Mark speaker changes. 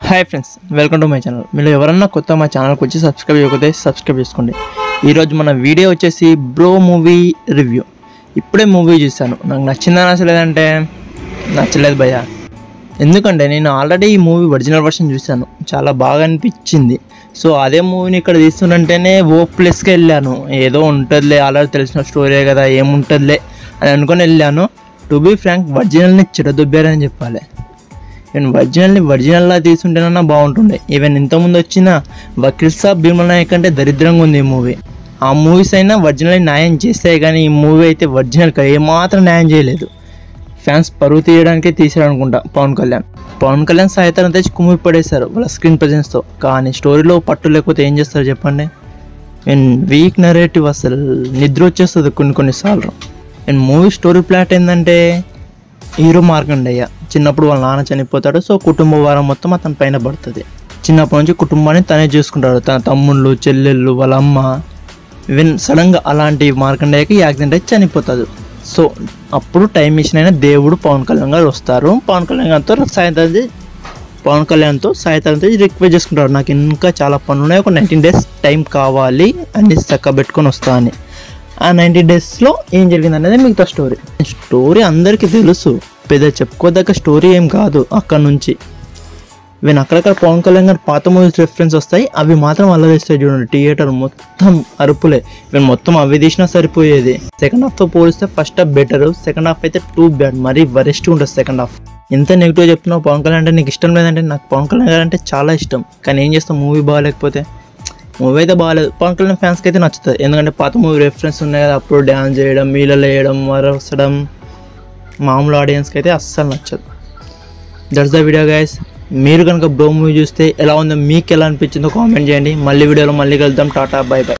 Speaker 1: hi friends welcome to my channel మీరు ఎవరన్నా కొత్త మా ఛానల్కి వచ్చి సబ్స్క్రైబ్ చేయకపోతే సబ్స్క్రైబ్ చేసుకోండి ఈరోజు మన వీడియో వచ్చేసి బ్రో మూవీ రివ్యూ ఇప్పుడే మూవీ చూశాను నాకు నచ్చిందా నచ్చలేదంటే నచ్చలేదు భయ్యా ఎందుకంటే నేను ఆల్రెడీ ఈ మూవీ ఒరిజినల్ వర్షన్ చూశాను చాలా బాగా అనిపించింది సో అదే మూవీని ఇక్కడ తీస్తుంటేనే ఓ ప్లేస్కి వెళ్ళాను ఏదో ఉంటుందిలే ఆల్రెడీ తెలిసిన స్టోరీ కదా ఏముంటుందిలే అని అనుకొని వెళ్ళాను టు బీ ఫ్రాంక్ ఒరిజినల్ని చిరదొబ్బారని చెప్పాలి ఈవెన్ ఒరిజినల్ని ఒరిజినల్లా తీసుంటేనన్నా బాగుంటుండే ఈవెన్ ఇంతకుముందు వచ్చిన వకీల్ సాబ్ భీమల నాయక్ అంటే దరిద్రంగా ఉంది ఈ మూవీ ఆ మూవీస్ అయినా ఒరిజినల్ న్యాయం చేస్తాయి కానీ ఈ మూవీ అయితే ఒరిజినల్గా ఏమాత్రం న్యాయం చేయలేదు ఫ్యాన్స్ పరువు తీయడానికే తీసారు అనుకుంటా పవన్ కళ్యాణ్ పవన్ కళ్యాణ్ సాహిత్యాన్ని తెచ్చి కుమ్మి పడేశారు వాళ్ళ స్క్రీన్ ప్రజెన్స్తో కానీ స్టోరీలో పట్టు లేకపోతే ఏం చేస్తారు చెప్పండి అండ్ వీక్ నరేటివ్ అసలు నిద్ర వచ్చేస్తుంది కొన్ని కొన్నిసార్లు అండ్ మూవీ స్టోరీ ప్లాట్ ఏంటంటే హీరో మార్కండయ్య చిన్నప్పుడు వాళ్ళ నాన్న చనిపోతాడు సో కుటుంబ వారం మొత్తం అతని పైన పడుతుంది చిన్నప్పటి నుంచి కుటుంబాన్ని తనే చూసుకుంటాడు తన తమ్ముళ్ళు చెల్లెళ్ళు వాళ్ళ అమ్మ ఈవెన్ సడన్గా అలాంటి మార్కండయ్యకి యాక్సిడెంట్ అయితే చనిపోతాడు సో అప్పుడు టైం మిషన్ అయిన దేవుడు పవన్ కళ్యాణ్ గారు వస్తారు పవన్ కళ్యాణ్ గారితో సాయంత్రం పవన్ కళ్యాణ్తో సాయంత్రం రిక్వెస్ట్ చేసుకుంటాడు నాకు ఇంకా చాలా పనులు ఉన్నాయి ఒక నైన్టీన్ డేస్ టైం కావాలి అన్ని చక్క పెట్టుకొని వస్తా అని ఆ నైంటీ డేస్లో ఏం జరిగింది అనేది మిగతా స్టోరీ స్టోరీ అందరికీ తెలుసు పెద్ద చెప్పుకోదగ్గ స్టోరీ ఏం కాదు అక్కడ నుంచి ఈవెన్ అక్కడక్కడ పవన్ కళ్యాణ్ గారి పాత మూవీస్ రెఫరెన్స్ వస్తాయి అవి మాత్రం అల్లరిస్తాయి చూడండి థియేటర్ మొత్తం అరుపులే ఈవెన్ మొత్తం అవి తీసినా సరిపోయేది సెకండ్ హాఫ్తో పోలిస్తే first half better second half అయితే టూ బ్యాడ్ మరీ వరెస్ట్ ఉంటుంది సెకండ్ హాఫ్ ఎంత నెగిటివ్ చెప్తున్నావు పవన్ కళ్యాణ్ అంటే నీకు ఇష్టం లేదంటే నాకు పవన్ కళ్యాణ్ గారు అంటే చాలా ఇష్టం కానీ ఏం చేస్తాం మూవీ బాగాలేకపోతే మూవీ అయితే బాగాలేదు పవన్ కళ్యాణ్ ఫ్యాన్స్కి అయితే నచ్చుతుంది ఎందుకంటే పాత మూవీ రెఫరెన్స్ ఉన్నాయి కదా అప్పుడు డ్యాన్స్ చేయడం మీలలో వేయడం వరసడం మామూలు ఆడియన్స్కి అయితే అస్సలు నచ్చదు దట్స్ ద వీడియో గైస్ మీరు కనుక బ్రో మూవీ చూస్తే ఎలా ఉందో మీకు ఎలా అనిపించిందో కామెంట్ చేయండి మళ్ళీ వీడియోలో మళ్ళీ కలుద్దాం టాటా బై బై